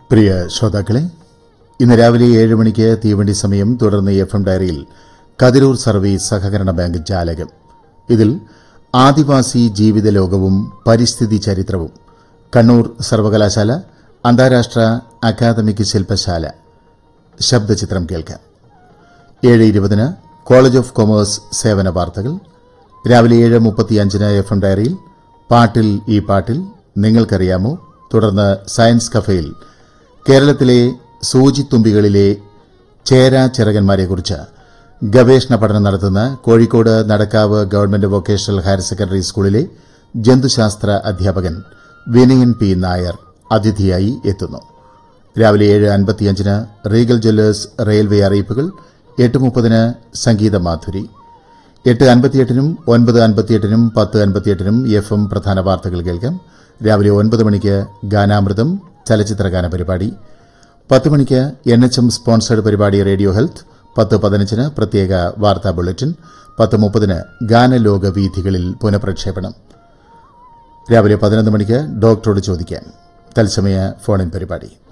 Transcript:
പ്രിയ ശ്രോതാക്കളെ ഇന്ന് രാവിലെ ഏഴ് മണിക്ക് തീവണ്ടി സമയം തുടർന്ന് എഫ് എം ഡയറിയിൽ കതിരൂർ സർവീസ് സഹകരണ ബാങ്ക് ജാലകം ഇതിൽ ആദിവാസി ജീവിത ലോകവും പരിസ്ഥിതി ചരിത്രവും കണ്ണൂർ സർവകലാശാല അന്താരാഷ്ട്ര അക്കാദമിക് ശില്പശാല ശബ്ദചിത്രം കേൾക്കാം ഏഴ് ഇരുപതിന് കോളേജ് ഓഫ് കൊമേഴ്സ് സേവന വാർത്തകൾ രാവിലെ ഏഴ് മുപ്പത്തിയഞ്ചിന് എഫ് എം ഡയറിയിൽ പാട്ടിൽ ഈ പാട്ടിൽ നിങ്ങൾക്കറിയാമോ തുടർന്ന് സയൻസ് കഫയിൽ കേരളത്തിലെ സൂചിത്തുമ്പികളിലെ ചേരാ ചിറകന്മാരെക്കുറിച്ച് ഗവേഷണ പഠനം നടത്തുന്ന Kozhikode Nadakkavu government vocational higher secondary സ്കൂളിലെ ജന്തുശാസ്ത്ര അധ്യാപകൻ വിനയൻ പി നായർ അതിഥിയായി എത്തുന്നു രാവിലെ ഏഴ് അൻപത്തിയഞ്ചിന് റീഗൽ ജ്വല്ലേഴ്സ് റെയിൽവേ അറിയിപ്പുകൾ എട്ട് മുപ്പതിന് സംഗീത മാധുരി എട്ട് അൻപത്തിയെട്ടിനും ഒൻപത് അൻപത്തിയെട്ടിനും പത്ത് അൻപത്തിയെട്ടിനും എഫ് എം പ്രധാന വാർത്തകൾ കേൾക്കാം രാവിലെ ഒൻപത് മണിക്ക് ഗാനാമൃതം ചലച്ചിത്രഗാന പരിപാടി പത്ത് മണിക്ക് എൻ എച്ച് എം സ്പോൺസേഡ് പരിപാടി റേഡിയോ ഹെൽത്ത് പത്ത് പതിനഞ്ചിന് പ്രത്യേക വാർത്താ ബുള്ളറ്റിൻ പത്ത് മുപ്പതിന് ഗാനലോക വീഥികളിൽ പുനഃപ്രക്ഷേപണം രാവിലെ പതിനൊന്ന് മണിക്ക് ഡോക്ടറോട് ചോദിക്കാൻ തത്സമയ ഫോണിൻ പരിപാടി